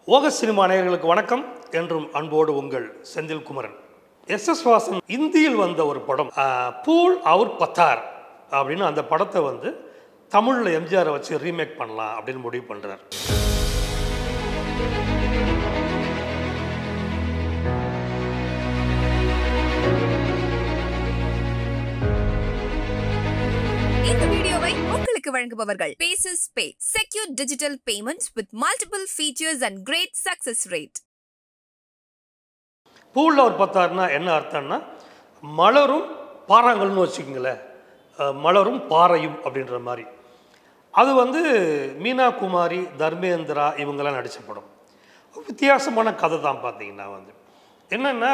ஓக cinema நேயர்களுக்கு வணக்கம் என்றும் அன்போடு உங்கள் செந்தில் குமரன் எஸ் எஸ் வாசன் இந்தியில் வந்த ஒரு படம் ஆஹ், பூல் அவுர் பத்தார் அப்படின்னு அந்த படத்தை வந்து தமிழில் எம்ஜிஆரை வச்சு ரீமேக் பண்ணலாம் அப்படின்னு முடிவு பண்ணுறார் இந்த வீடியோவை உங்களுக்கு வழங்குபவர்கள் Payses pay secure digital payments with multiple features and great success rate பூவில் ஒரு பத்தாருன்னா என்ன அர்த்தம்னா மலரும் பாறாங்கல்னு வச்சுக்கோங்களேன் அஹ், மலரும் பாறையும் அப்படின்ற மாதிரி அது வந்து மீனா குமாரி தர்மேந்திரா இவங்கெல்லாம் நடித்த படம் வித்தியாசமான கதை தான் பார்த்தீங்கன்னா வந்து என்னென்னா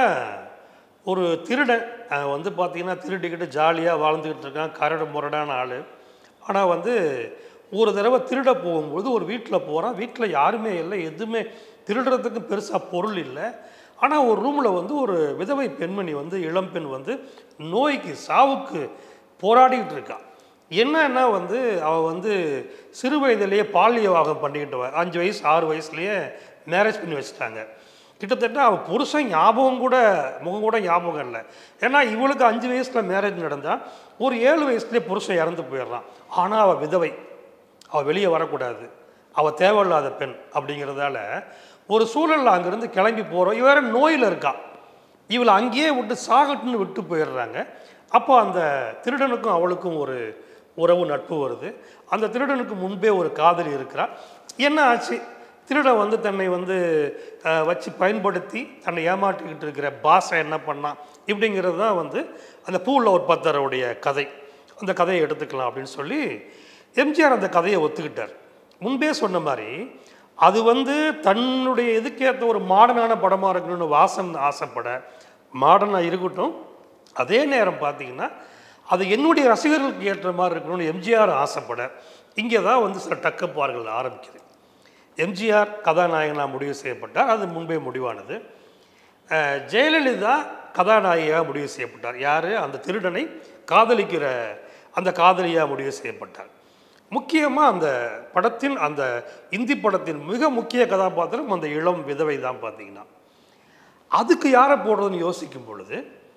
ஒரு திருடன் அவன் வந்து பார்த்தீங்கன்னா திருடிக்கிட்டு ஜாலியாக வாழ்ந்துக்கிட்டு இருக்கான் கரடு முரடான ஆள் ஆனால் வந்து ஒரு தடவை திருட போகும்போது ஒரு வீட்டில் போகிறான் வீட்டில் யாருமே இல்லை எதுவுமே திருடுறதுக்கு பெருசாக பொருள் இல்லை ஆனால் ஒரு ரூமில் வந்து ஒரு விதவை பெண்மணி வந்து இளம்பெண் வந்து நோய்க்கு சாவுக்கு போராடிக்கிட்டு இருக்கா என்னன்னா வந்து அவள் வந்து சிறு வயதிலேயே பாலிய வாகம் பண்ணிக்கிட்டு வ- அஞ்சு வயசு ஆறு வயசுலேயே மேரேஜ் பண்ணி வச்சுட்டாங்க கிட்டத்தட்ட அவள் புருஷன் ஞாபகம் கூட முகம் கூட ஞாபகம் இல்லை ஏன்னா இவளுக்கு அஞ்சு வயசில் மேரேஜ் நடந்தால் ஒரு ஏழு வயசுலேயே புருஷன் இறந்து போயிடுறான் ஆனால் அவள் விதவை அவள் வெளியே வரக்கூடாது அவள் தேவையில்லாத பெண் அப்படிங்கிறதால ஒரு சூழலில் அங்கேருந்து கிளம்பி போகிறோம் இவ வேற நோயில் இருக்கா இவளை அங்கேயே விட்டு சாகட்டுன்னு விட்டு போயிடுறாங்க அப்போ அந்த திருடனுக்கும் அவளுக்கும் ஒரு உறவு நட்பு வருது அந்த திருடனுக்கு முன்பே ஒரு காதலி இருக்கிறா என்ன ஆச்சு திருடன் வந்து தன்னை வந்து அஹ், வச்சு பயன்படுத்தி தன்னை ஏமாற்றிக்கிட்டு இருக்கிற பாஸை என்ன பண்ணான் இப்படிங்கிறது தான் வந்து அந்த பூவில் ஒரு பத்தருடைய கதை அந்த கதையை எடுத்துக்கலாம் அப்படின்னு சொல்லி எம்ஜிஆர் அந்த கதையை ஒத்துக்கிட்டார் முன்பே சொன்ன மாதிரி அது வந்து தன்னுடைய இதுக்கேற்ற ஒரு மாடர்னான படமாக இருக்கணும்னு வாசன் ஆசைப்பட மாடர்னாக இருக்கட்டும் அதே நேரம் பார்த்தீங்கன்னா அது என்னுடைய ரசிகர்களுக்கு ஏற்ற மாதிரி இருக்கணும்னு எம்ஜிஆர் ஆசைப்பட இங்கே தான் வந்து சில டக்கப்பார்கள் ஆரம்பிக்குது எம்ஜிஆர் கதாநாயகனாக முடிவு செய்யப்பட்டார் அது முன்பே முடிவானது அஹ், ஜெயலலிதா கதாநாயகியாக முடிவு செய்யப்பட்டார் யார் அந்த திருடனை காதலிக்கிற அந்த காதலியாக முடிவு செய்யப்பட்டார் முக்கியமாக அந்த படத்தின் அந்த இந்தி படத்தின் மிக முக்கிய கதாபாத்திரம் அந்த இளம் விதவை தான் பார்த்தீங்கன்னா அதுக்கு யாரை போடுறதுன்னு யோசிக்கும் பொழுது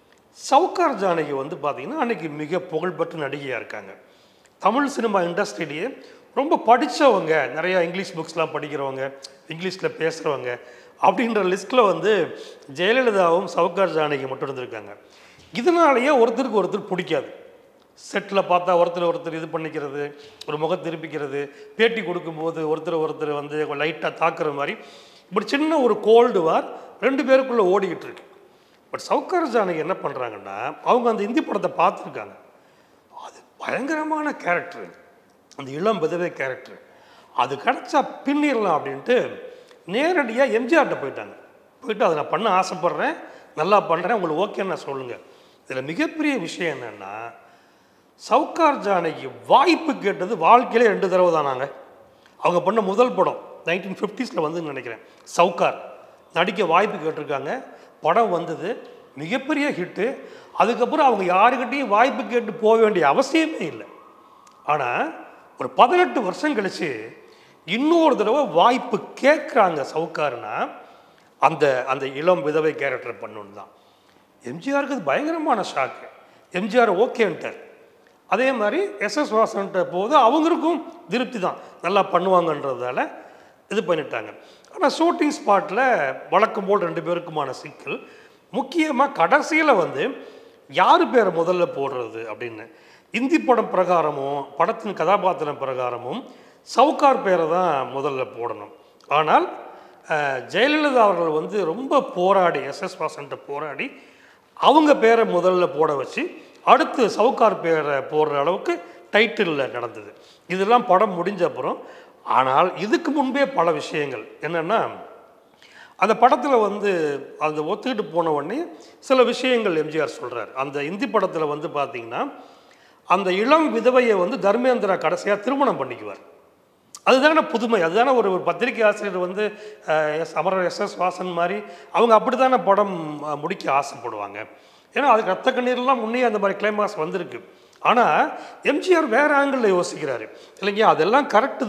சவுகார் ஜானகி வந்து பார்த்தீங்கன்னா அன்னைக்கு மிக புகழ்பெற்ற நடிகையாக இருக்காங்க தமிழ் சினிமா இண்டஸ்ட்ரியிலேயே ரொம்ப படித்தவங்க நிறையா இங்கிலீஷ் புக்ஸ்லாம் படிக்கிறவங்க இங்கிலீஷில் பேசுகிறவங்க அப்படின்ற லிஸ்ட்டில் வந்து ஜெயலலிதாவும் சவுகார் ஜானகி மட்டும் இருந்திருக்காங்க இதனாலேயே ஒருத்தருக்கு ஒருத்தர் பிடிக்காது செட்டில் பார்த்தா ஒருத்தர் ஒருத்தர் இது பண்ணிக்கிறது ஒரு முகம் திருப்பிக்கிறது பேட்டி கொடுக்கும்போது ஒருத்தர் ஒருத்தர் வந்து லைட்டாக தாக்குற மாதிரி இப்படி சின்ன ஒரு கோல்டு வார் ரெண்டு பேருக்குள்ளே ஓடிக்கிட்டு இருக்கு பட் சவுக்கார் ஜானகி என்ன பண்ணுறாங்கன்னா அவங்க அந்த இந்தி படத்தை பார்த்துருக்காங்க அது பயங்கரமான கேரக்டர் அந்த இளம் விதவை கேரக்டர் அது கிடச்சா பின்னிடலாம் அப்படின்ட்டு நேரடியாக எம்ஜிஆர்கிட்ட போயிட்டாங்க போயிட்டு அதை நான் பண்ண ஆசைப்பட்றேன் நல்லா பண்ணுறேன் உங்களுக்கு ஓகேன்னு நான் சொல்லுங்கள் இதில் மிகப்பெரிய விஷயம் என்னென்னா சவுக்கார் ஜானகி வாய்ப்பு கேட்டது வாழ்க்கையிலே ரெண்டு தடவை தானாங்க அவங்க பண்ண முதல் படம் நைன்டீன் ஃபிஃப்டிஸில் வந்து நினைக்கிறேன் சவுக்கார் நடிக்க வாய்ப்பு கேட்டிருக்காங்க படம் வந்தது மிகப்பெரிய ஹிட்டு அதுக்கப்புறம் அவங்க யாருக்கிட்டையும் வாய்ப்பு கேட்டு போக வேண்டிய அவசியமே இல்லை ஆனால் ஒரு பதினெட்டு வருஷம் கழிச்சு இன்னொரு தடவை வாய்ப்பு கேட்குறாங்க சவுக்காருன்னா அந்த அந்த இளம் விதவை கேரக்டர் பண்ணணும் தான் எம்ஜிஆருக்கு அது பயங்கரமான ஷாக்கு எம்ஜிஆர் ஓகேன்ட்டார் அதே மாதிரி எஸ்எஸ் வாசன்ட்ட போது அவங்களுக்கும் திருப்தி தான் நல்லா பண்ணுவாங்கன்றதால இது பண்ணிட்டாங்க ஆனால் ஷூட்டிங் ஸ்பாட்டில் வழக்கம் போல் ரெண்டு பேருக்குமான சிக்கல் முக்கியமாக கடைசியில் வந்து யார் பேரை முதல்ல போடுறது அப்படின்னு இந்தி படம் பிரகாரமும் படத்தின் கதாபாத்திரம் பிரகாரமும் சவுக்கார் பேரை தான் முதல்ல போடணும் ஆனால் அஹ், ஜெயலலிதா அவர்கள் வந்து ரொம்ப போராடி எஸ்எஸ் வாசன்ட்ட போராடி அவங்க பேரை முதல்ல போட வச்சு அடுத்து சவுக்கார் பேரை போடுற அளவுக்கு டைட்டிலில் நடந்தது இதெல்லாம் படம் முடிஞ்ச அப்புறம் ஆனால் இதுக்கு முன்பே பல விஷயங்கள் என்னென்னா அந்த படத்தில் வந்து அந்த ஒத்துக்கிட்டு போன உடனே சில விஷயங்கள் எம்ஜிஆர் சொல்கிறார் அந்த இந்தி படத்தில் வந்து பார்த்தீங்கன்னா அந்த இளம் விதவையை வந்து தர்மேந்திரா கடைசியாக திருமணம் பண்ணிக்குவார் அதுதானே புதுமை அதுதானே ஒரு ஒரு பத்திரிகை ஆசிரியர் வந்து அஹ், எஸ் அமரர் எஸ் எஸ் வாசன் மாதிரி அவங்க அப்படி தானே படம் அஹ், முடிக்க ஆசைப்படுவாங்க ஏன்னா அதுக்கு ரத்த கண்ணீர்லாம் முன்னே அந்த மாதிரி கிளைமாஸ் வந்திருக்கு ஆனால் எம்ஜிஆர் வேற ஆங்கிளில் யோசிக்கிறாரு இல்லைங்க அதெல்லாம் கரெக்டு தான்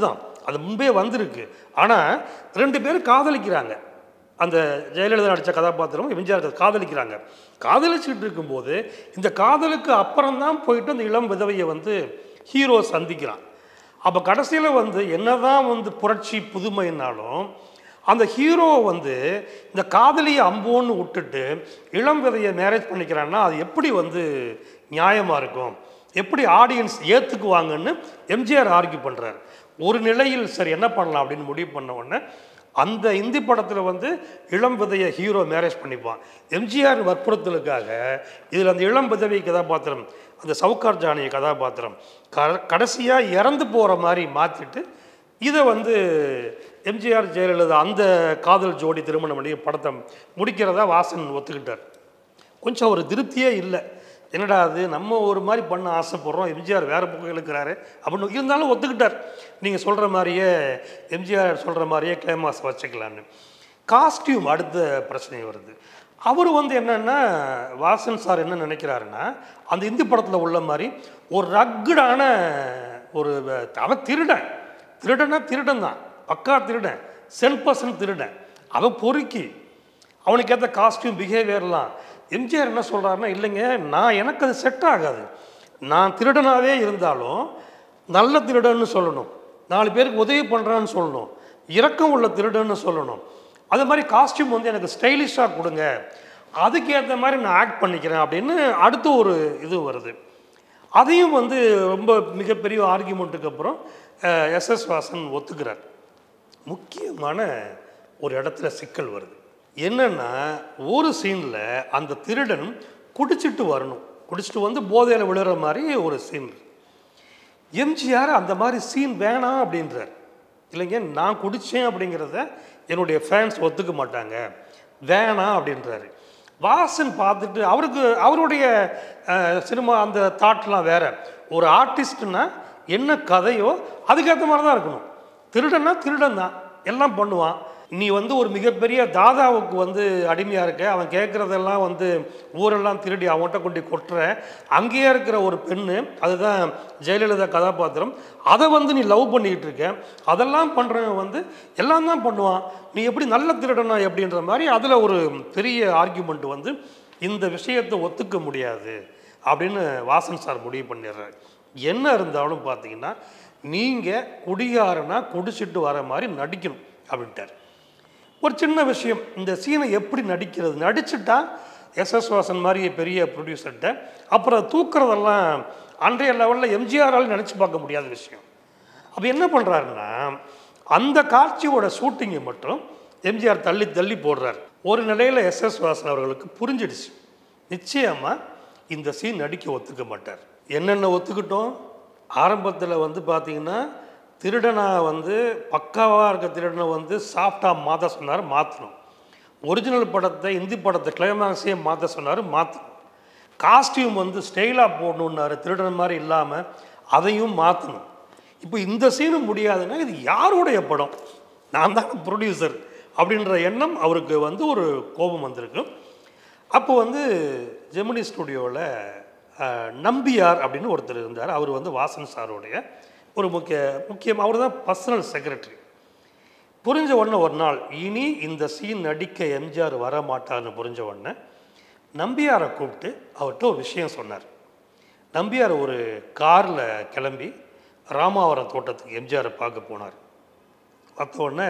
அது முன்பே வந்திருக்கு ஆனால் ரெண்டு பேரும் காதலிக்கிறாங்க அந்த ஜெயலலிதா நடித்த கதாபாத்திரம் எம்ஜிஆர் காதலிக்கிறாங்க காதலிச்சுட்டு இருக்கும்போது இந்த காதலுக்கு அப்புறம் தான் போயிட்டு அந்த இளம் விதவையை வந்து ஹீரோ சந்திக்கிறான் அப்போ கடைசியில் வந்து என்னதான் வந்து புரட்சி புதுமைன்னாலும் அந்த ஹீரோ வந்து இந்த காதலியை அம்போன்னு விட்டுட்டு இளம் விதையை மேரேஜ் பண்ணிக்கிறான்னா அது எப்படி வந்து நியாயமாக இருக்கும் எப்படி ஆடியன்ஸ் ஏற்றுக்குவாங்கன்னு எம்ஜிஆர் ஆர்கியூ பண்ணுறாரு ஒரு நிலையில் சரி என்ன பண்ணலாம் அப்படின்னு முடிவு பண்ண உடனே அந்த இந்தி படத்தில் வந்து இளம் விதையை ஹீரோ மேரேஜ் பண்ணிப்பான் எம்ஜிஆர் வற்புறுத்தலுக்காக இதில் அந்த இளம் விதவை கதாபாத்திரம் அந்த சவுக்கார் ஜானகி கதாபாத்திரம் க கடைசியாக இறந்து போகிற மாதிரி மாற்றிட்டு இதை வந்து எம்ஜிஆர் ஜெயலலிதா அந்த காதல் ஜோடி திருமணம் பண்ணி படத்தை முடிக்கிறதா வாசன் ஒத்துக்கிட்டார் கொஞ்சம் ஒரு திருப்தியே இல்லை என்னடா அது நம்ம ஒரு மாதிரி பண்ண ஆசைப்படுறோம் எம்ஜிஆர் வேறு பக்கம் இழுக்கிறாரு அப்படின்னு இருந்தாலும் ஒத்துக்கிட்டார் நீங்கள் சொல்கிற மாதிரியே எம்ஜிஆர் சொல்கிற மாதிரியே கிளைமாஸ் வச்சுக்கலான்னு காஸ்டியூம் அடுத்த பிரச்சனை வருது அவர் வந்து என்னென்னா வாசன் சார் என்ன நினைக்கிறாருன்னா அந்த இந்தி படத்தில் உள்ள மாதிரி ஒரு ரக்குடான ஒரு அவன் திருடன் திருடனா திருடன் தான் பக்கா திருடன் சென் பர்சன்ட் திருடன் அவன் பொறுக்கி அவனுக்கு ஏற்ற காஸ்டியூம் பிஹேவியர்லாம் எம்ஜிஆர் என்ன சொல்கிறாருன்னா இல்லைங்க நான் எனக்கு அது செட் ஆகாது நான் திருடனாகவே இருந்தாலும் நல்ல திருடன்னு சொல்லணும் நாலு பேருக்கு உதவி பண்ணுறான்னு சொல்லணும் இரக்கம் உள்ள திருடன்னு சொல்லணும் அது மாதிரி காஸ்டியூம் வந்து எனக்கு ஸ்டைலிஷாக கொடுங்க அதுக்கேற்ற மாதிரி நான் ஆக்ட் பண்ணிக்கிறேன் அப்படின்னு அடுத்து ஒரு இது வருது அதையும் வந்து ரொம்ப மிகப்பெரிய ஆர்கியூமெண்ட்டுக்கு அப்புறம் எஸ்எஸ் வாசன் ஒத்துக்கிறார் முக்கியமான ஒரு இடத்துல சிக்கல் வருது என்னன்னா ஒரு சீனில் அந்த திருடன் குடிச்சிட்டு வரணும் குடிச்சிட்டு வந்து போதையில் விழுற மாதிரி ஒரு சீன் எம்ஜிஆர் அந்த மாதிரி சீன் வேணாம் அப்படின்றார் இல்லைங்க நான் குடித்தேன் அப்படிங்கிறத என்னுடைய ஃபேன்ஸ் ஒத்துக்க மாட்டாங்க வேணாம் அப்படின்றாரு வாசன் பார்த்துட்டு அவருக்கு அவருடைய அஹ், சினிமா அந்த தாட்லாம் வேற ஒரு ஆர்டிஸ்ட்னா என்ன கதையோ அதுக்கேற்ற மாதிரி தான் இருக்கணும் திருடன்னா திருடன் தான் எல்லாம் பண்ணுவான் நீ வந்து ஒரு மிகப்பெரிய தாதாவுக்கு வந்து அடிமையாக இருக்க அவன் கேட்குறதெல்லாம் வந்து ஊரெல்லாம் திருடி அவன்கிட்ட கொண்டு கொட்டுற அங்கேயே இருக்கிற ஒரு பெண்ணு அதுதான் ஜெயலலிதா கதாபாத்திரம் அதை வந்து நீ லவ் பண்ணிக்கிட்டு இருக்க அதெல்லாம் பண்ணுறவன் வந்து எல்லாம் தான் பண்ணுவான் நீ எப்படி நல்ல திருடனா எப்படின்ற மாதிரி அதில் ஒரு பெரிய ஆர்கியூமெண்ட் வந்து இந்த விஷயத்தை ஒத்துக்க முடியாது அப்படின்னு வாசன் சார் முடிவு பண்ணிடுறாரு என்ன இருந்தாலும் பார்த்தீங்கன்னா நீங்கள் குடிகாரனா குடிச்சிட்டு வர மாதிரி நடிக்கணும் அப்படின்ட்டார் ஒரு சின்ன விஷயம் இந்த சீனை எப்படி நடிக்கிறது நடிச்சுட்டா எஸ்எஸ் வாசன் மாதிரி பெரிய ப்ரொடியூசர்கிட்ட அப்புறம் தூக்குறதெல்லாம் அன்றைய லெவலில் எம்ஜிஆரால் நினச்சி பார்க்க முடியாத விஷயம் அப்போ என்ன பண்ணுறாருன்னா அந்த காட்சியோட ஷூட்டிங்கை மட்டும் எம்ஜிஆர் தள்ளி தள்ளி போடுறார் ஒரு நிலையில் எஸ்எஸ் வாசன் அவர்களுக்கு புரிஞ்சிடுச்சு நிச்சயமாக இந்த சீன் நடிக்க ஒத்துக்க மாட்டார் என்னென்ன ஒத்துக்கிட்டோம் ஆரம்பத்தில் வந்து பார்த்தீங்கன்னா திருடனா வந்து பக்காவாக இருக்க திருடனை வந்து சாஃப்டாக மாற்ற சொன்னார் மாற்றணும் ஒரிஜினல் படத்தை இந்தி படத்தை கிளைமாக்ஸையே மாற்ற சொன்னார் மாற்றணும் காஸ்டியூம் வந்து ஸ்டைலாக போடணுன்னாரு திருடன் மாதிரி இல்லாமல் அதையும் மாற்றணும் இப்போ இந்த சீனும் முடியாதுன்னா இது யாருடைய படம் நான் தான் ப்ரொடியூசர் அப்படின்ற எண்ணம் அவருக்கு வந்து ஒரு கோபம் வந்திருக்கு அப்போ வந்து ஜெமினி ஸ்டுடியோவில் நம்பியார் அப்படின்னு ஒருத்தர் இருந்தார் அவர் வந்து வாசன் சாருடைய ஒரு முக்கிய முக்கியம் அவர் தான் பர்சனல் செக்ரட்டரி புரிஞ்ச உடனே ஒரு நாள் இனி இந்த சீன் நடிக்க எம்ஜிஆர் வர மாட்டார்னு புரிஞ்ச உடனே நம்பியாரை கூப்பிட்டு அவர்கிட்ட ஒரு விஷயம் சொன்னார் நம்பியார் ஒரு காரில் கிளம்பி ராமாவரம் தோட்டத்துக்கு எம்ஜிஆரை பார்க்க போனார் பார்த்த உடனே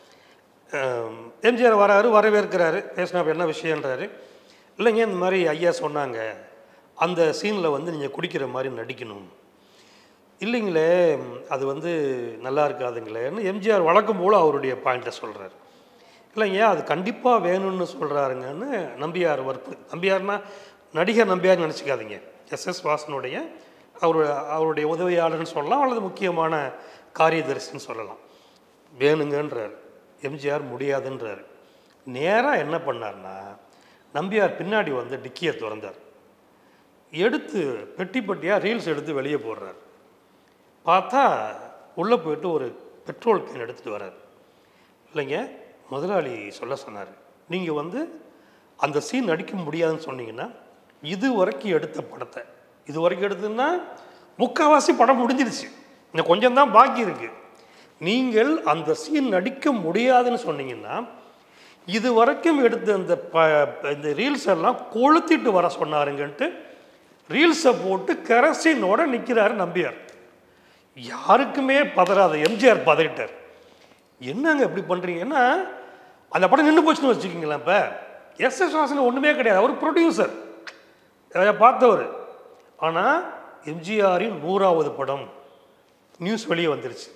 அஹ், எம்ஜிஆர் வராரு வரவேற்கிறாரு பேசினா என்ன விஷயன்றாரு இல்லைங்க இந்த மாதிரி ஐயா சொன்னாங்க அந்த சீனில் வந்து நீங்கள் குடிக்கிற மாதிரி நடிக்கணும் இல்லைங்களே அது வந்து நல்லா இருக்காதுங்களேன்னு எம்ஜிஆர் வழக்கம் போல் அவருடைய பாயிண்ட்டை சொல்கிறார் இல்லைங்க அது கண்டிப்பாக வேணும்னு சொல்கிறாருங்கன்னு நம்பியார் வற்பு நம்பியார்னா நடிகர் நம்பியார் நினச்சிக்காதீங்க எஸ்எஸ் வாசனுடைய அவரு அவருடைய உதவியாளர்னு சொல்லலாம் அல்லது முக்கியமான காரியதரிசின்னு சொல்லலாம் வேணுங்கன்றார் எம்ஜிஆர் முடியாதுன்றார் நேராக என்ன பண்ணார்னா நம்பியார் பின்னாடி வந்து டிக்கியை திறந்தார் எடுத்து பெட்டி பெட்டியாக ரீல்ஸ் எடுத்து வெளியே போடுறார் பார்த்தா உள்ளே போயிட்டு ஒரு பெட்ரோல் கேன் எடுத்துகிட்டு வரார் இல்லைங்க முதலாளி சொல்ல சொன்னார் நீங்கள் வந்து அந்த சீன் நடிக்க முடியாதுன்னு சொன்னீங்கன்னா இது வரைக்கும் எடுத்த படத்தை இது வரைக்கும் எடுத்ததுன்னா முக்கால்வாசி படம் முடிஞ்சிருச்சு இன்னும் கொஞ்சம் தான் பாக்கி இருக்குது நீங்கள் அந்த சீன் நடிக்க முடியாதுன்னு சொன்னீங்கன்னா இது வரைக்கும் எடுத்த இந்த ப இந்த ரீல்ஸ் எல்லாம் கொளுத்திட்டு வர சொன்னாருங்கன்ட்டு ரீல்ஸை போட்டு கெரசினோட நிற்கிறாரு நம்பியார் யாருக்குமே பதறாத எம்ஜிஆர் பதறிட்டார் என்னங்க இப்படி பண்ணுறீங்கன்னா அந்த படம் நின்று போச்சுன்னு வச்சுக்கிங்களேன் இப்போ எஸ் எஸ் வாசன் ஒன்றுமே கிடையாது அவர் ப்ரொடியூசர் அதை பார்த்தவர் ஆனால் எம்ஜிஆரின் நூறாவது படம் நியூஸ் வெளியே வந்துருச்சு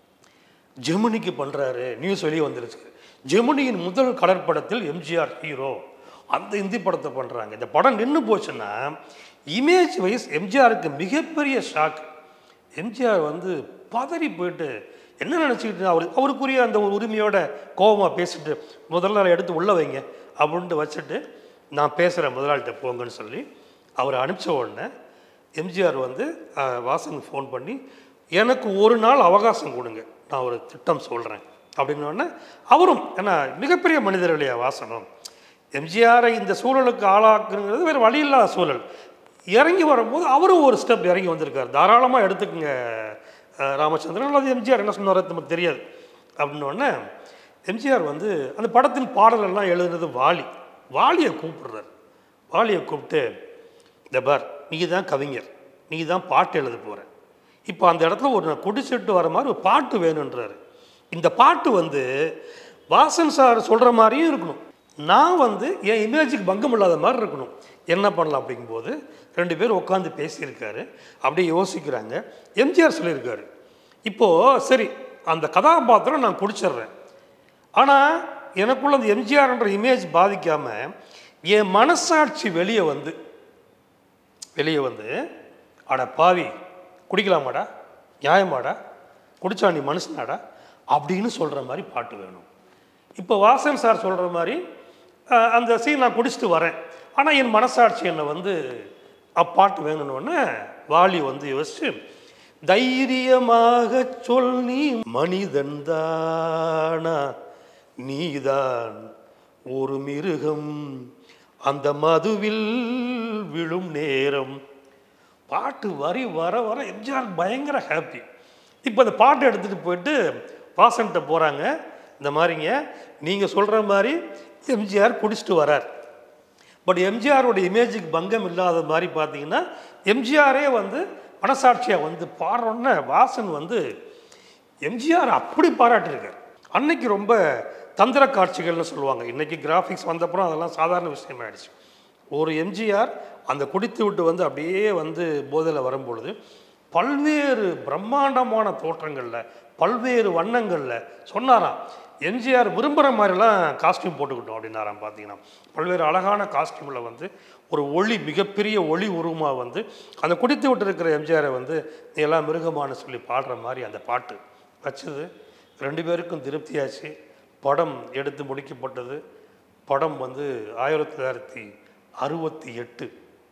ஜெமினிக்கு பண்ணுறாரு நியூஸ் வெளியே வந்துருச்சு ஜெமினியின் முதல் கடற்படத்தில் எம்ஜிஆர் ஹீரோ அந்த இந்தி படத்தை பண்ணுறாங்க இந்த படம் நின்று போச்சுன்னா இமேஜ் வைஸ் எம்ஜிஆருக்கு மிகப்பெரிய ஷாக் எம்ஜிஆர் வந்து பதறி போயிட்டு என்ன நினச்சிக்கிட்டு அவர் அவருக்குரிய அந்த ஒரு உரிமையோட கோபமாக பேசிட்டு முதல்ல அதை எடுத்து உள்ளே வைங்க அப்படின்ட்டு வச்சுட்டு நான் பேசுகிறேன் முதலாளிகிட்ட போங்கன்னு சொல்லி அவரை அனுப்பிச்ச உடனே எம்ஜிஆர் வந்து அஹ், வாசனுக்கு ஃபோன் பண்ணி எனக்கு ஒரு நாள் அவகாசம் கொடுங்க நான் ஒரு திட்டம் சொல்கிறேன் அப்படின்னோடனே அவரும் ஏன்னா மிகப்பெரிய மனிதர் இல்லையா வாசனம் எம்ஜிஆரை இந்த சூழலுக்கு ஆளாக்குங்கிறது வேறு வழி இல்லாத சூழல் இறங்கி வரும்போது அவரும் ஒரு ஸ்டெப் இறங்கி வந்திருக்கார் தாராளமாக எடுத்துக்கங்க அஹ், ராமச்சந்திரன் அல்லது எம்ஜிஆர் என்ன சொன்னாரோ நமக்கு தெரியாது அப்படின்னோடனே எம்ஜிஆர் வந்து அந்த படத்தின் பாடலெல்லாம் எழுதுனது வாலி வாலியை கூப்பிடுறார் வாலியை கூப்பிட்டு இந்த பார் நீ தான் கவிஞர் நீ தான் பாட்டு எழுத போகிற இப்போ அந்த இடத்துல ஒரு நான் குடிச்சிட்டு வர மாதிரி ஒரு பாட்டு வேணுன்றாரு இந்த பாட்டு வந்து வாசன் சார் சொல்கிற மாதிரியும் இருக்கணும் நான் வந்து என் இமேஜுக்கு பங்கம் இல்லாத மாதிரி இருக்கணும் என்ன பண்ணலாம் அப்படிங்கும்போது ரெண்டு பேரும் உட்காந்து பேசியிருக்காரு அப்படியே யோசிக்கிறாங்க எம்ஜிஆர் சொல்லியிருக்காரு இப்போது சரி அந்த கதாபாத்திரம் நான் குடிச்சிடுறேன் ஆனால் எனக்குள்ள அந்த எம்ஜிஆர்ன்ற இமேஜ் பாதிக்காமல் என் மனசாட்சி வெளியே வந்து வெளியே வந்து அட பாவி குடிக்கலாமாடா நியாயமாடா குடிச்சா நீ மனுஷனாடா அப்படின்னு சொல்கிற மாதிரி பாட்டு வேணும் இப்போ வாசன் சார் சொல்கிற மாதிரி அஹ், அந்த சீன் நான் குடிச்சிட்டு வரேன் ஆனால் என் மனசாட்சி என்னை வந்து அப்பாட்டு வேணும்னு வாலி வந்து யோசிச்சு தைரியமாக சொல் நீ மனிதன்தானா நீதான் ஒரு மிருகம் அந்த மதுவில் விழும் நேரம் பாட்டு வரி வர வர எம்ஜிஆர் பயங்கர ஹாப்பி இப்போ அந்த பாட்டை எடுத்துகிட்டு போயிட்டு வாசன்கிட்ட போகிறாங்க இந்த மாதிரிங்க நீங்கள் சொல்கிற மாதிரி எம்ஜிஆர் குடிச்சிட்டு வரார் பட் எம்ஜிஆரோட இமேஜுக்கு பங்கம் இல்லாத மாதிரி பார்த்தீங்கன்னா எம்ஜிஆரே வந்து மனசாட்சியாக வந்து பாடுறோன்னே வாசன் வந்து எம்ஜிஆர் அப்படி பாராட்டியிருக்கார் அன்னைக்கு ரொம்ப தந்திர காட்சிகள்னு சொல்லுவாங்க இன்னைக்கு கிராஃபிக்ஸ் வந்தப்புறம் அதெல்லாம் சாதாரண விஷயமாயிடுச்சு ஒரு எம்ஜிஆர் அந்த குடித்து விட்டு வந்து அப்படியே வந்து போதையில் வரும்பொழுது பல்வேறு பிரம்மாண்டமான தோற்றங்களில் பல்வேறு வண்ணங்களில் சொன்னாராம் எம்ஜிஆர் விரும்புகிற மாதிரிலாம் காஸ்டியூம் போட்டுக்கிட்டோம் அப்படின்னாராம் பார்த்தீங்கன்னா பல்வேறு அழகான காஸ்டியூமில் வந்து ஒரு ஒளி மிகப்பெரிய ஒளி உருவமாக வந்து அந்த குடித்து விட்டு இருக்கிற எம்ஜிஆரை வந்து நீ எல்லாம் மிருகமானு சொல்லி பாடுற மாதிரி அந்த பாட்டு வச்சது ரெண்டு பேருக்கும் திருப்தியாச்சு படம் எடுத்து முடிக்கப்பட்டது படம் வந்து ஆயிரத்தி தொள்ளாயிரத்தி அறுபத்தி எட்டு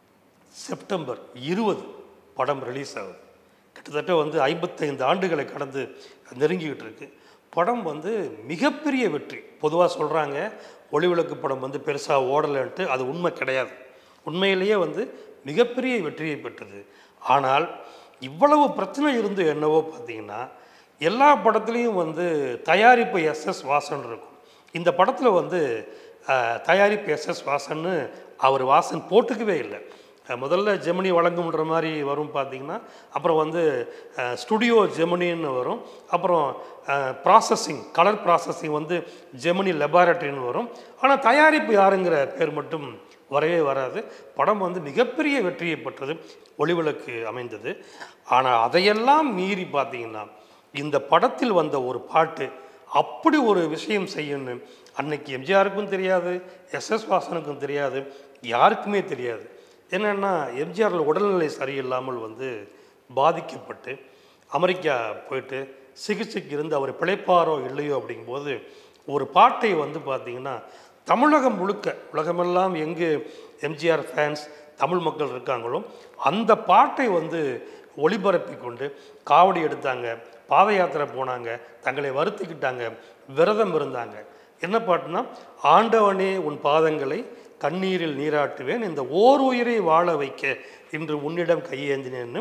செப்டம்பர் இருபது படம் ரிலீஸ் ஆகுது கிட்டத்தட்ட வந்து ஐம்பத்தைந்து ஆண்டுகளை கடந்து நெருங்கிக்கிட்டு இருக்கு படம் வந்து மிகப்பெரிய வெற்றி பொதுவாக சொல்கிறாங்க ஒளிவிளக்கு படம் வந்து பெருசாக ஓடலைன்ட்டு அது உண்மை கிடையாது உண்மையிலேயே வந்து மிகப்பெரிய வெற்றியை பெற்றது ஆனால் இவ்வளவு பிரச்சனை இருந்து என்னவோ பார்த்தீங்கன்னா எல்லா படத்துலேயும் வந்து தயாரிப்பு எஸ்எஸ் வாசன் இருக்கும் இந்த படத்தில் வந்து அஹ், தயாரிப்பு எஸ்எஸ் வாசன்னு அவர் வாசன் போட்டுக்கவே இல்லை அஹ், முதல்ல ஜெமினி வழங்கும்ன்ற மாதிரி வரும் பார்த்தீங்கன்னா அப்புறம் வந்து ஸ்டுடியோ ஜெமினின்னு வரும் அப்புறம் ப்ராசஸிங் கலர் ப்ராசஸிங் வந்து ஜெமினி லெபார்ட்டரின்னு வரும் ஆனால் தயாரிப்பு யாருங்கிற பேர் மட்டும் வரவே வராது படம் வந்து மிகப்பெரிய வெற்றியை பெற்றது ஒளிவிளக்கு அமைந்தது ஆனால் அதையெல்லாம் மீறி பார்த்தீங்கன்னா இந்த படத்தில் வந்த ஒரு பாட்டு அப்படி ஒரு விஷயம் செய்யணும் அன்னைக்கு எம்ஜிஆருக்கும் தெரியாது எஸ்எஸ் வாசனுக்கும் தெரியாது யாருக்குமே தெரியாது என்னென்னா எம்ஜிஆர் உடல்நிலை சரியில்லாமல் வந்து பாதிக்கப்பட்டு அமெரிக்கா போயிட்டு சிகிச்சைக்கு இருந்து அவர் பிழைப்பாரோ இல்லையோ அப்படிங்கும்போது ஒரு பாட்டை வந்து பார்த்திங்கன்னா தமிழகம் முழுக்க உலகமெல்லாம் எங்கு எம்ஜிஆர் ஃபேன்ஸ் தமிழ் மக்கள் இருக்காங்களோ அந்த பாட்டை வந்து ஒளிபரப்பி கொண்டு காவடி எடுத்தாங்க பாத யாத்திரை போனாங்க தங்களை வருத்திக்கிட்டாங்க விரதம் இருந்தாங்க என்ன பாட்டுனா ஆண்டவனே உன் பாதங்களை கண்ணீரில் நீராட்டுவேன் இந்த ஓர் உயிரை வாழ வைக்க இன்று உன்னிடம் கையேந்தினேன்னு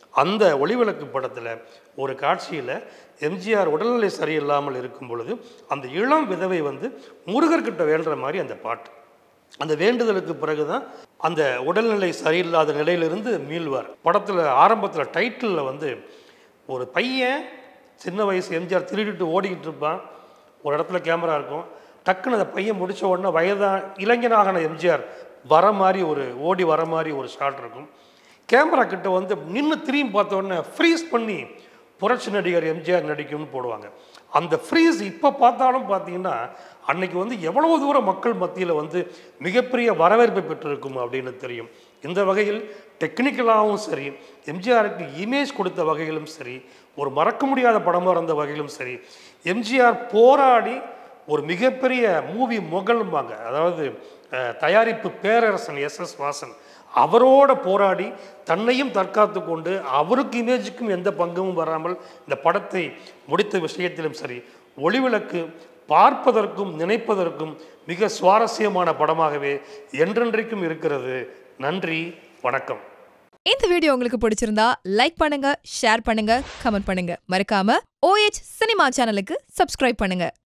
அந்த ஒளிவிளக்கு படத்தில் ஒரு காட்சியில் எம்ஜிஆர் உடல்நிலை சரியில்லாமல் இருக்கும் பொழுது அந்த இளம் விதவை வந்து முருகர்கிட்ட வேண்டுற மாதிரி அந்த பாட்டு அந்த வேண்டுதலுக்கு பிறகு தான் அந்த உடல்நிலை சரியில்லாத நிலையிலிருந்து மீள்வார் படத்தில் ஆரம்பத்தில் டைட்டிலில் வந்து ஒரு பையன் சின்ன வயசு எம்ஜிஆர் திருடிட்டு ஓடிக்கிட்டு இருப்பான் ஒரு இடத்துல கேமரா இருக்கும் டக்குன்னு அந்த பையன் முடிச்ச உடனே வயதா இளைஞனாகன எம்ஜிஆர் வர மாதிரி ஒரு ஓடி வர மாதிரி ஒரு ஷாட் இருக்கும் கேமரா கிட்ட வந்து நின்று திரும்பி பார்த்த உடனே ஃப்ரீஸ் பண்ணி புரட்சி நடிகர் எம்ஜிஆர் நடிக்கும்னு போடுவாங்க அந்த ஃப்ரீஸ் இப்போ பார்த்தாலும் பார்த்தீங்கன்னா அன்னைக்கு வந்து எவ்வளவு தூரம் மக்கள் மத்தியில் வந்து மிகப்பெரிய வரவேற்பை பெற்றிருக்கும் அப்படின்னு தெரியும் இந்த வகையில் டெக்னிக்கலாகவும் சரி எம்ஜிஆருக்கு இமேஜ் கொடுத்த வகையிலும் சரி ஒரு மறக்க முடியாத படமாக இருந்த வகையிலும் சரி எம்ஜிஆர் போராடி ஒரு மிகப்பெரிய மூவி முகல்பாங்க அதாவது அஹ், தயாரிப்பு பேரரசன் எஸ் எஸ் வாசன் அவரோட போராடி தன்னையும் தற்காத்து கொண்டு அவருக்கு இமேஜுக்கும் எந்த பங்கும் வராமல் இந்த படத்தை முடித்த விஷயத்திலும் சரி ஒளிவிளக்கு பார்ப்பதற்கும் நினைப்பதற்கும் மிக சுவாரஸ்யமான படமாகவே என்றென்றைக்கும் இருக்கிறது நன்றி வணக்கம் இந்த வீடியோ உங்களுக்கு பிடிச்சிருந்தா லைக் பண்ணுங்க ஷேர் பண்ணுங்க கமெண்ட் பண்ணுங்க மறக்காம ஓஎச் சினிமா சேனலுக்கு சப்ஸ்கிரைப் பண்ணுங்க